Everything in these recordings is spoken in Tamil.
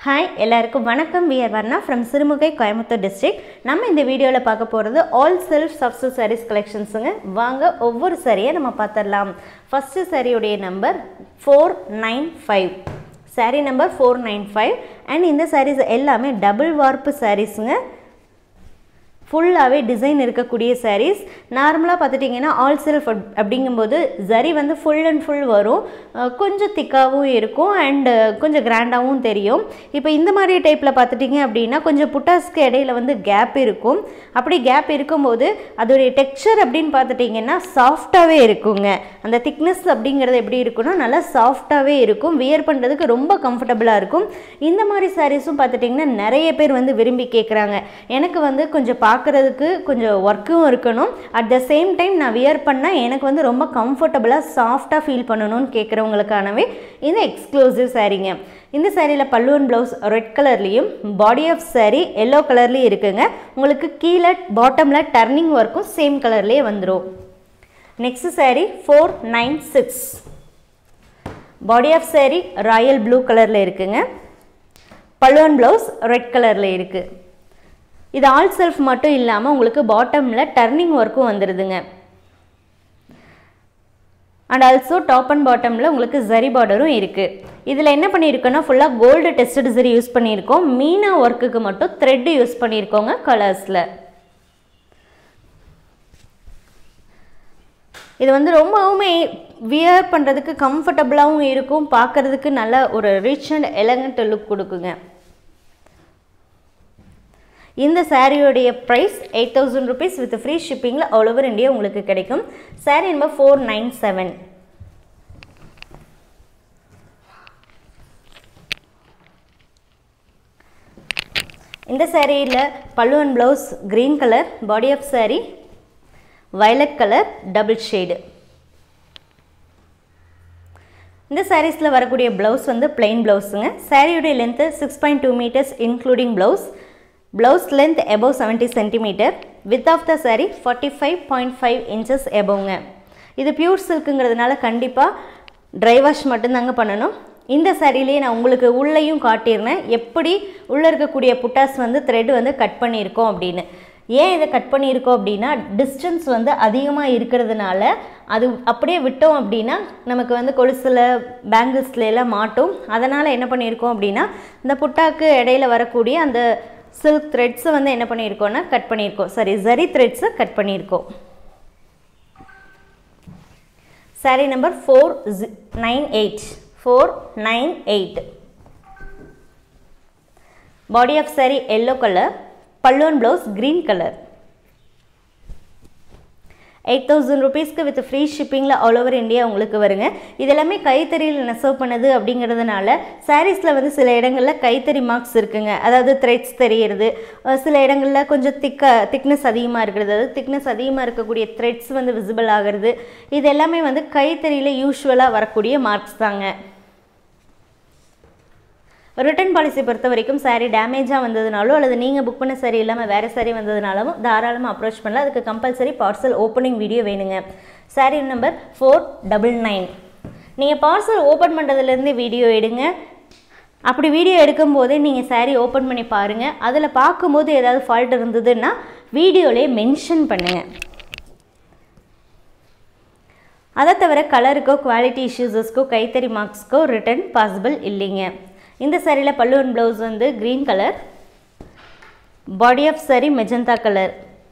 ஹாய் எல்லாருக்கும் வணக்கம் we are Varna from Sirumugai Coimbatore district நம்ம இந்த வீடியோவில் பார்க்க போகிறது ஆல் செல்ஃப் சப்ஸ்ட் சாரீஸ் கலெக்ஷன்ஸுங்க வாங்க ஒவ்வொரு சாரியை நம்ம பார்த்துடலாம் ஃபஸ்ட்டு சாரியுடைய number four nine five saree number four nine five and இந்த சாரீஸ் எல்லாமே டபுள் வார்ப்பு சாரீஸுங்க ஃபுல்லாகவே டிசைன் இருக்கக்கூடிய சாரீஸ் நார்மலாக பார்த்துட்டிங்கன்னா ஆல் செல்ஃப் அப்படிங்கும்போது ஜரி வந்து ஃபுல் அண்ட் ஃபுல் வரும் அஹ் கொஞ்சம் திக்காகவும் இருக்கும் அண்டு கொஞ்சம் கிராண்டாகவும் தெரியும் இப்போ இந்த மாதிரி டைப்பில் பார்த்துட்டிங்க அப்படின்னா கொஞ்சம் புட்டாஸ்க்கு இடையில வந்து கேப் இருக்கும் அப்படி கேப் இருக்கும்போது அதோடைய டெக்ஸ்சர் அப்படின்னு பார்த்துட்டிங்கன்னா சாஃப்டாகவே இருக்குங்க அந்த திக்னஸ் அப்படிங்கிறது எப்படி இருக்குன்னா நல்லா சாஃப்டாகவே இருக்கும் வியர் பண்ணுறதுக்கு ரொம்ப கம்ஃபர்டபுளாக இருக்கும் இந்த மாதிரி சாரீஸும் பார்த்துட்டிங்கன்னா நிறைய பேர் வந்து விரும்பி கேட்குறாங்க எனக்கு வந்து கொஞ்சம் பார்க்குறதுக்கு கொஞ்சம் ஒர்க்கும் இருக்கணும் அட் த சேம் டைம் நான் வியர் பண்ணால் எனக்கு வந்து ரொம்ப கம்ஃபர்டபுளாக சாஃப்டாக ஃபீல் பண்ணணும்னு கேட்குறவங்களுக்கானவே இந்த எக்ஸ்க்ளூசிவ் சாரீங்க இந்த சாரியில் பல்லுவன் ப்ளவுஸ் ரெட் கலர்லேயும் பாடி ஆஃப் சாரீ எல்லோ கலர்லேயும் இருக்குங்க உங்களுக்கு கீழே பாட்டமில் டர்னிங் ஒர்க்கும் சேம் கலர்லேயே வந்துடும் next saree four nine six body of saree royal blue கலரில் இருக்குங்க பல்லுவன் ப்ளவுஸ் ரெட் கலரில் இருக்குது இது ஆல் செல்ஃப் மட்டும் இல்லாமல் உங்களுக்கு பாட்டமில் டர்னிங் ஒர்க்கும் வந்துடுதுங்க அண்ட் ஆல்சோ டாப் அண்ட் பாட்டமில் உங்களுக்கு ஜரி பார்டரும் இருக்குது இதில் என்ன பண்ணியிருக்கோன்னா ஃபுல்லாக கோல்டு டெஸ்டட் ஜரி யூஸ் பண்ணியிருக்கோம் மீனா ஒர்க்குக்கு மட்டும் த்ரெட்டு யூஸ் பண்ணியிருக்கோங்க கலர்ஸில் இது வந்து ரொம்பவுமே வியர் பண்ணுறதுக்கு கம்ஃபர்டபுளாகவும் இருக்கும் பார்க்குறதுக்கு நல்ல ஒரு ரிச் அண்ட் எலகண்ட் லுக் கொடுக்குங்க இந்த சாரியோடைய price eight thousand rupees with free ஷிப்பிங்கில் ஆல் ஓவர் இந்தியா உங்களுக்கு கிடைக்கும் saree number four nine seven இந்த சாரியில் pallu and blouse green colour body of saree violet colour double shade இந்த சாரீஸில் வரக்கூடிய ப்ளவுஸ் வந்து பிளெயின் ப்ளவுஸுங்க சாரியுடைய length six point two metres including blouse blouse length above seventy centimetre with of the saree forty five point five inches எபவுங்க இது பியூர் சில்க்குங்கிறதுனால கண்டிப்பாக ட்ரை வாஷ் மட்டும்தாங்க பண்ணணும் இந்த சாரிலேயே நான் உங்களுக்கு உள்ளேயும் காட்டியிருந்தேன் எப்படி உள்ளே இருக்கக்கூடிய புட்டாஸ் வந்து த்ரெட் வந்து கட் பண்ணியிருக்கோம் அப்படின்னு ஏன் இதை கட் பண்ணியிருக்கோம் அப்படின்னா டிஸ்டன்ஸ் வந்து அதிகமாக இருக்கிறதுனால அது அப்படியே விட்டோம் அப்படின்னா நமக்கு வந்து கொலுசில் பேங்கிள்ஸ்ல எல்லாம் மாட்டும் அதனால் என்ன பண்ணியிருக்கோம் அப்படின்னா இந்த புட்டாக்கு இடையில வரக்கூடிய அந்த சில்க் த்ரெட்ஸை வந்து என்ன பண்ணியிருக்கோம்னா கட் பண்ணியிருக்கோம் சாரி ஜரி த்ரெட்ஸை கட் பண்ணியிருக்கோம் saree number four nine eight four nine eight body of saree yellow colour பல்லுவன் blouse green colour eight thousand ருபீஸ்க்கு வித் ஃப்ரீ ஷிப்பிங்கில் ஆல் ஓவர் இந்தியா உங்களுக்கு வருங்க இது எல்லாமே கைத்தறியில் நெசவு பண்ணது அப்படிங்கிறதுனால சாரீஸில் வந்து சில இடங்களில் கைத்தறி மார்க்ஸ் இருக்குங்க அதாவது த்ரெட்ஸ் தெரிகிறது சில இடங்களில் கொஞ்சம் திக்க திக்னஸ் அதிகமாக இருக்கிறது அதாவது திக்னஸ் அதிகமாக இருக்கக்கூடிய த்ரெட்ஸ் வந்து விசிபிள் ஆகிறது இது எல்லாமே வந்து கைத்தறியில் யூஸ்வலாக வரக்கூடிய மார்க்ஸ் தாங்க ரிட்டர்ன் பாலிசி பொறுத்த வரைக்கும் சாரீ டேமேஜாக வந்ததுனாலோ அல்லது நீங்கள் புக் பண்ண சாரீ இல்லாமல் வேறு சாரீ வந்ததுனாலும் தாராளமாக அப்ரோச் பண்ணலாம் அதுக்கு கம்பல்சரி பார்சல் ஓப்பனிங் வீடியோ வேணுங்க saree number four double nine நீங்கள் பார்சல் ஓப்பன் பண்ணுறதுலேருந்து வீடியோ எடுங்க அப்படி வீடியோ எடுக்கும்போதே நீங்கள் சாரீ ஓப்பன் பண்ணி பாருங்கள் அதில் பார்க்கும்போது ஏதாவது ஃபால்ட் இருந்ததுன்னா வீடியோலேயே மென்ஷன் பண்ணுங்கள் அதை தவிர கலருக்கோ குவாலிட்டி இஷ்யூஸஸ்க்கோ கைத்தறி மார்க்ஸ்க்கோ ரிட்டர்ன் பாசிபிள் இல்லைங்க இந்த சாரியில் பல்லுவன் ப்ளவுஸ் வந்து green colour body of saree magenta colour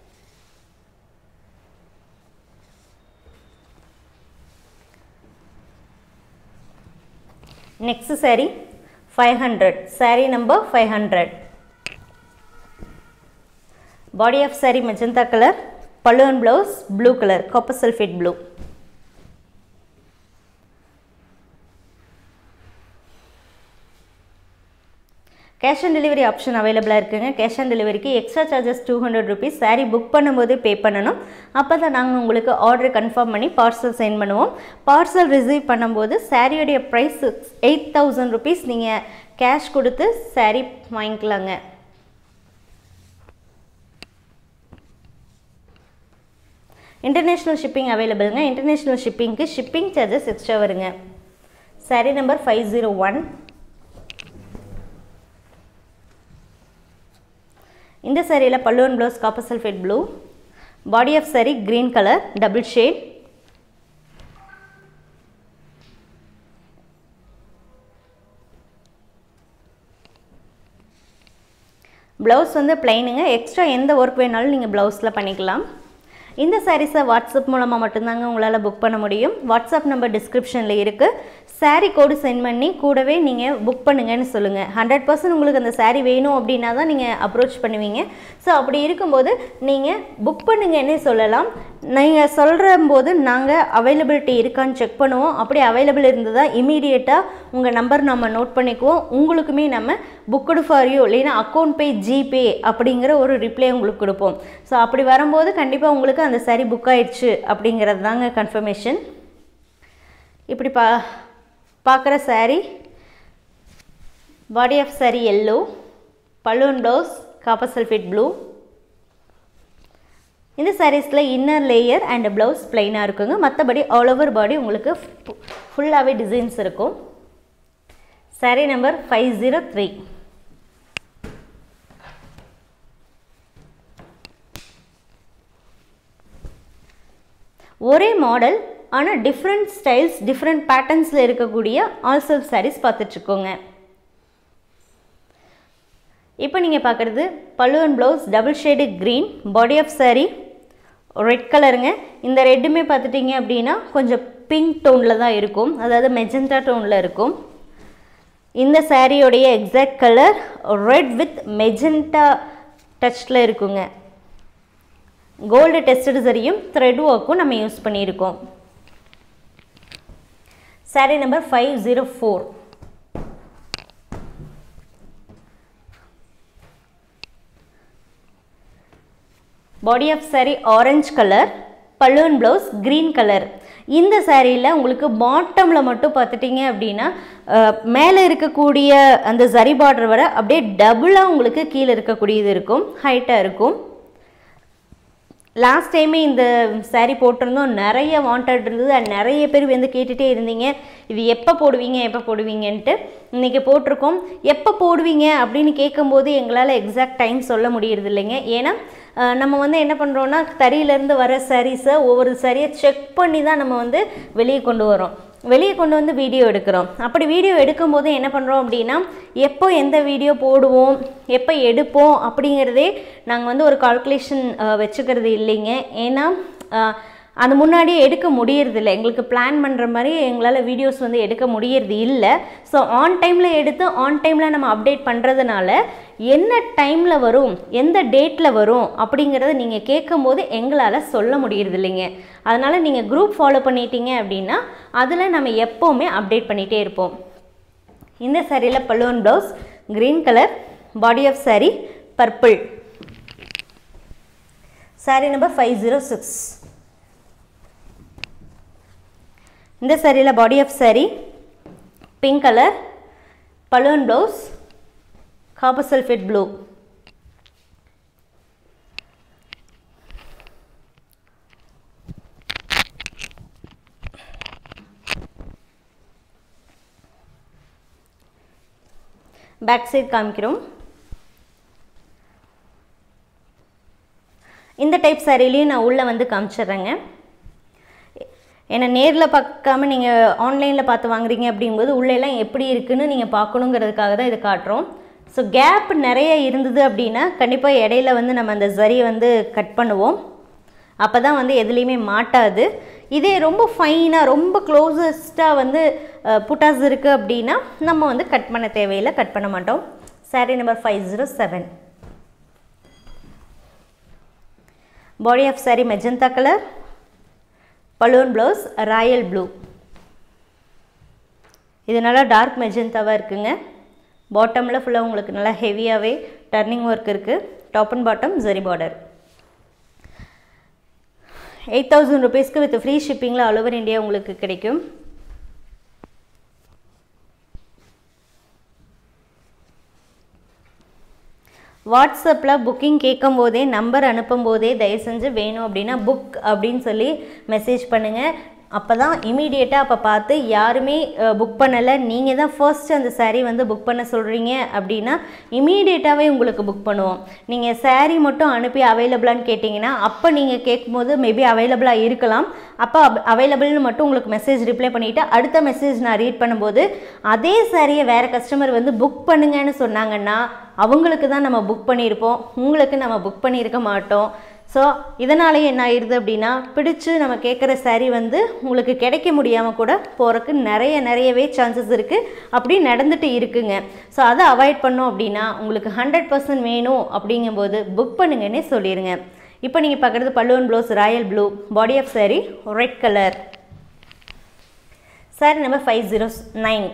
next saree five hundred saree number five hundred body of saree magenta colour பல்லுவன் blouse blue colour copper sulphate blue cash on delivery option அவைலபிளாக இருக்குங்க கேஷ் ஆன் டெலிவரிக்கு extra charges two hundred rupees saree book பண்ணும்போது பே பண்ணணும் அப்போ தான் நாங்கள் உங்களுக்கு ஆர்டர் கன்ஃபார்ம் பண்ணி பார்சல் சென்ட் பண்ணுவோம் பார்சல் ரிசீவ் பண்ணும்போது சாரியோடைய ப்ரைஸ் எயிட் தௌசண்ட் ருபீஸ் நீங்கள் கேஷ் கொடுத்து சாரீ வாங்கிக்கலாங்க இன்டர்நேஷ்னல் ஷிப்பிங் அவைலபிளுங்க இன்டர்நேஷ்னல் ஷிப்பிங்க்கு ஷிப்பிங் சார்ஜஸ் எக்ஸ்ட்ரா வருங்க saree number five zero one இந்த சாரியில் பல்லுவன் blouse copper sulphate blue body of saree green colour double shade blouse வந்து பிளைனுங்க எக்ஸ்ட்ரா எந்த ஒர்க் வேணாலும் நீங்கள் ப்ளவுஸில் பண்ணிக்கலாம் இந்த சாரீஸை வாட்ஸ்அப் மூலமாக மட்டும்தாங்க உங்களால் புக் பண்ண முடியும் வாட்ஸ்அப் நம்பர் டிஸ்கிரிப்ஷனில் இருக்குது சாரீ கோடு சென்ட் பண்ணி கூடவே நீங்கள் புக் பண்ணுங்கன்னு சொல்லுங்கள் ஹண்ட்ரட் பர்சன்ட் உங்களுக்கு அந்த சாரீ வேணும் அப்படின்னா தான் நீங்கள் அப்ரோச் பண்ணுவீங்க ஸோ அப்படி இருக்கும்போது நீங்கள் புக் பண்ணுங்கன்னே சொல்லலாம் நீங்கள் சொல்கிற போது நாங்கள் அவைலபிலிட்டி இருக்கான்னு செக் பண்ணுவோம் அப்படி அவைலபிள் இருந்ததா இமீடியட்டாக உங்கள் நம்பர் நம்ம நோட் பண்ணிக்குவோம் உங்களுக்குமே நம்ம புக்குடு ஃபார் யூ இல்லைன்னா அக்கௌண்ட் பே ஜிபே அப்படிங்கிற ஒரு ரிப்ளை உங்களுக்கு கொடுப்போம் ஸோ அப்படி வரும்போது கண்டிப்பாக உங்களுக்கு அந்த சாரீ புக் ஆயிடுச்சு அப்படிங்கிறது தாங்க கன்ஃபர்மேஷன் இப்படி பா பார்க்குற saree body of saree yellow balloon blouse copper sulphate blue இந்த சாரீஸில் இன்னர் லேயர் அண்ட் ப்ளவுஸ் பிளைனாக இருக்குங்க மற்றபடி ஆல் ஓவர் பாடி உங்களுக்கு ஃபுல்லாகவே டிசைன்ஸ் இருக்கும் saree number five zero three ஒரே மாடல் ஆனால் டிஃப்ரெண்ட் ஸ்டைல்ஸ் டிஃப்ரெண்ட் பேட்டர்ன்ஸில் இருக்கக்கூடிய ஆல் செல்ஃப் சாரீஸ் பார்த்துட்ருக்கோங்க இப்போ நீங்கள் பார்க்குறது பல்லுவன் blouse double shade green body of saree red கலருங்க இந்த ரெட்டுமே பார்த்துட்டிங்க அப்படின்னா கொஞ்சம் பிங்க் டோனில் தான் இருக்கும் அதாவது மெஜந்தா டோனில் இருக்கும் இந்த சாரியோடைய exact colour red with magenta டச்சில் இருக்குங்க கோல்டு டெஸ்டட் சரியும் த்ரெட் ஒர்க்கும் நம்ம யூஸ் பண்ணியிருக்கோம் saree number five zero four body of saree orange colour balloon blouse green colour இந்த சாரியில் உங்களுக்கு பாட்டமில் மட்டும் பார்த்துட்டிங்க அப்படின்னா மேலே இருக்கக்கூடிய அந்த சரி பார்டர் வர அப்படியே டபுளாக உங்களுக்கு கீழே இருக்கக்கூடியது இருக்கும் ஹைட்டாக இருக்கும் லாஸ்ட் டைமே இந்த சாரீ போட்டிருந்தோம் நிறைய வாண்டட் இருந்தது அண்ட் நிறைய பேர் வந்து கேட்டுகிட்டே இருந்தீங்க இது எப்போ போடுவீங்க எப்போ போடுவீங்கன்ட்டு இன்றைக்கி போட்டிருக்கோம் எப்போ போடுவீங்க அப்படின்னு கேட்கும்போது எங்களால் எக்ஸாக்ட் டைம் சொல்ல முடியறது இல்லைங்க ஏன்னா நம்ம வந்து என்ன பண்ணுறோன்னா தறியிலேருந்து வர சாரீஸை ஒவ்வொரு சாரியை செக் பண்ணி தான் நம்ம வந்து வெளியே கொண்டு வரோம் வெளியே கொண்டு வந்து வீடியோ எடுக்கிறோம் அப்படி வீடியோ எடுக்கும்போது என்ன பண்ணுறோம் அப்படின்னா எப்போ எந்த வீடியோ போடுவோம் எப்போ எடுப்போம் அப்படிங்கிறதே நாங்கள் வந்து ஒரு கால்குலேஷன் வச்சுக்கிறது இல்லைங்க ஏன்னா அது முன்னாடியே எடுக்க முடியறதில்ல எங்களுக்கு பிளான் பண்ணுற மாதிரி எங்களால் வீடியோஸ் வந்து எடுக்க முடியறது இல்லை ஸோ ஆன் டைமில் எடுத்து ஆன் டைமில் நம்ம அப்டேட் பண்ணுறதுனால என்ன டைமில் வரும் எந்த டேட்டில் வரும் அப்படிங்கிறத நீங்கள் கேட்கும்போது எங்களால் சொல்ல முடியறது இல்லைங்க அதனால் நீங்கள் குரூப் ஃபாலோ பண்ணிட்டீங்க அப்படின்னா அதில் நம்ம எப்போவுமே அப்டேட் பண்ணிகிட்டே இருப்போம் இந்த சாரியில் பல்லுவன் blouse green colour body of saree purple saree number five zero six இந்த சாரியில் body of saree pink colour balloon blouse copper sulphate blue back side காமிக்கிறோம் இந்த டைப் சாரிலையும் நான் உள்ளே வந்து காமிச்சிட்றேங்க ஏன்னா நேரில் பார்க்காம நீங்கள் ஆன்லைனில் பார்த்து வாங்குறீங்க அப்படிங்கும்போது உள்ளெல்லாம் எப்படி இருக்குன்னு நீங்கள் பார்க்கணுங்கிறதுக்காக தான் இதை காட்டுறோம் ஸோ கேப் நிறைய இருந்தது அப்படின்னா கண்டிப்பாக இடையில வந்து நம்ம அந்த சரியை வந்து கட் பண்ணுவோம் அப்போ தான் வந்து எதுலேயுமே மாட்டாது இதே ரொம்ப ஃபைனாக ரொம்ப க்ளோசஸ்ட்டாக வந்து புட்டாஸ் இருக்குது அப்படின்னா நம்ம வந்து கட் பண்ண தேவையில்லை கட் பண்ண மாட்டோம் saree number five zero seven body of saree magenta colour balloon blouse royal blue இது நல்லா டார்க் மெஜந்தாவாக இருக்குங்க பாட்டமில் ஃபுல்லாக உங்களுக்கு நல்லா ஹெவியாகவே டர்னிங் ஒர்க் இருக்குது top and bottom zari border eight thousand ருபீஸ்க்கு வித் ஃப்ரீ ஷிப்பிங்கில் ஆல் ஓவர் இந்தியா உங்களுக்கு கிடைக்கும் வாட்ஸ்அப்பில் புக்கிங் கேட்கும் போதே நம்பர் அனுப்பும் போதே தயவு செஞ்சு வேணும் அப்படின்னா புக் அப்படின்னு சொல்லி மெசேஜ் பண்ணுங்கள் அப்போ தான் இமீடியட்டாக அப்போ பார்த்து யாருமே புக் பண்ணலை நீங்கள் தான் ஃபர்ஸ்ட் அந்த saree வந்து புக் பண்ண சொல்கிறீங்க அப்படின்னா இமீடியட்டாகவே உங்களுக்கு புக் பண்ணுவோம் நீங்கள் saree மட்டும் அனுப்பி அவைலபிளான்னு கேட்டிங்கன்னா அப்போ நீங்கள் கேட்கும்போது மேபி அவைலபிளாக இருக்கலாம் அப்போ அவைலபிள்னு மட்டும் உங்களுக்கு மெசேஜ் ரிப்ளை பண்ணிவிட்டு அடுத்த மெசேஜ் நான் ரீட் பண்ணும்போது அதே சாரியை வேறு கஸ்டமர் வந்து புக் பண்ணுங்கன்னு சொன்னாங்கன்னா அவங்களுக்கு தான் நம்ம புக் பண்ணியிருப்போம் உங்களுக்கு நம்ம புக் பண்ணியிருக்க மாட்டோம் ஸோ இதனாலேயே என்ன ஆயிடுது அப்படின்னா பிடிச்சு நம்ம கேட்குற saree வந்து உங்களுக்கு கிடைக்க முடியாமல் கூட போகிறக்கு நிறைய நிறையவே சான்சஸ் இருக்குது அப்படி நடந்துட்டு இருக்குங்க ஸோ அதை அவாய்ட் பண்ணோம் அப்படின்னா உங்களுக்கு ஹண்ட்ரட் பர்சன்ட் வேணும் அப்படிங்கும்போது புக் பண்ணுங்கன்னே சொல்லிடுங்க இப்போ நீங்கள் பார்க்குறது பல்லுவன் blouse royal blue body of saree red colour saree number five zero nine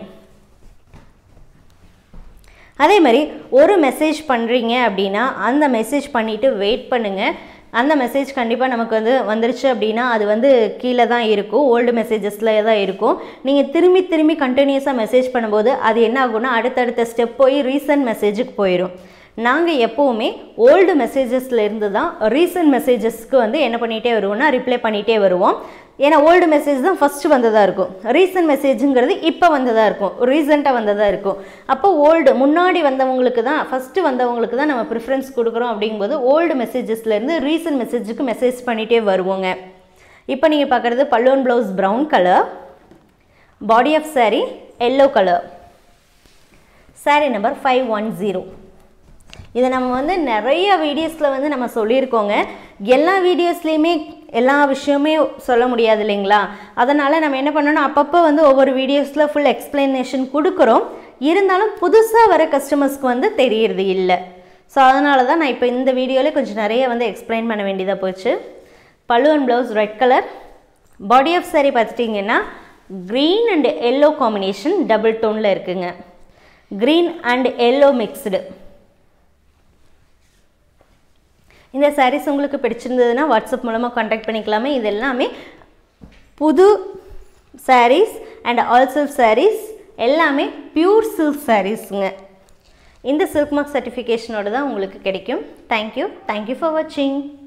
அதே மாதிரி ஒரு மெசேஜ் பண்ணுறீங்க அப்படின்னா அந்த மெசேஜ் பண்ணிவிட்டு வெயிட் பண்ணுங்கள் அந்த மெசேஜ் கண்டிப்பாக நமக்கு வந்து வந்துருச்சு அப்படின்னா அது வந்து கீழே தான் இருக்கும் ஓல்டு மெசேஜஸில் தான் இருக்கும் நீங்கள் திரும்பி திரும்பி கண்டினியூஸாக மெசேஜ் பண்ணும்போது அது என்ன ஆகும்னா அடுத்தடுத்த ஸ்டெப் போய் ரீசன்ட் மெசேஜுக்கு போயிடும் நாங்கள் எப்போவுமே ஓல்டு மெசேஜஸில் இருந்து தான் ரீசன்ட் மெசேஜஸ்க்கு வந்து என்ன பண்ணிகிட்டே வருவோம்னா ரிப்ளை பண்ணிகிட்டே வருவோம் ஏன்னா ஓல்டு மெசேஜ் தான் ஃபஸ்ட்டு வந்ததாக இருக்கும் ரீசன்ட் மெசேஜுங்கிறது இப்போ வந்ததாக இருக்கும் ரீசெண்டாக வந்ததாக இருக்கும் அப்போ ஓல்டு முன்னாடி வந்தவங்களுக்கு தான் ஃபஸ்ட்டு வந்தவங்களுக்கு தான் நம்ம ப்ரிஃபரன்ஸ் கொடுக்குறோம் அப்படிங்கும்போது ஓல்டு மெசேஜஸ்லேருந்து ரீசன்ட் மெசேஜுக்கு மெசேஜ் பண்ணிகிட்டே வருவோங்க இப்போ நீங்கள் பார்க்குறது பல்லுவன் blouse brown colour body of saree yellow colour saree number five one zero இதை நம்ம வந்து நிறைய வீடியோஸில் வந்து நம்ம சொல்லியிருக்கோங்க எல்லா வீடியோஸ்லேயுமே எல்லா விஷயமே சொல்ல முடியாது இல்லைங்களா அதனால் நம்ம என்ன பண்ணணும் அப்பப்போ வந்து ஒவ்வொரு வீடியோஸில் ஃபுல் எக்ஸ்ப்ளனேஷன் கொடுக்குறோம் இருந்தாலும் புதுசாக வர கஸ்டமர்ஸ்க்கு வந்து தெரியறது இல்லை ஸோ அதனால தான் நான் இப்போ இந்த வீடியோவில் கொஞ்சம் நிறைய வந்து எக்ஸ்பிளைன் பண்ண வேண்டியதாக போச்சு பல்லுவன் blouse red colour body of saree பார்த்துட்டிங்கன்னா green and yellow combination double டோனில் இருக்குங்க க்ரீன் அண்ட் எல்லோ மிக்ஸ்டு இந்த sarees உங்களுக்கு பிடிச்சிருந்ததுன்னா வாட்ஸ்அப் மூலமாக காண்டாக்ட் பண்ணிக்கலாமே இது எல்லாமே புது sarees and all silk sarees எல்லாமே பியூர் சில்க் சாரீஸுங்க இந்த சில்க் மார்க் சர்டிஃபிகேஷனோட தான் உங்களுக்கு கிடைக்கும் தேங்க்யூ தேங்க்யூ ஃபார் வாட்சிங்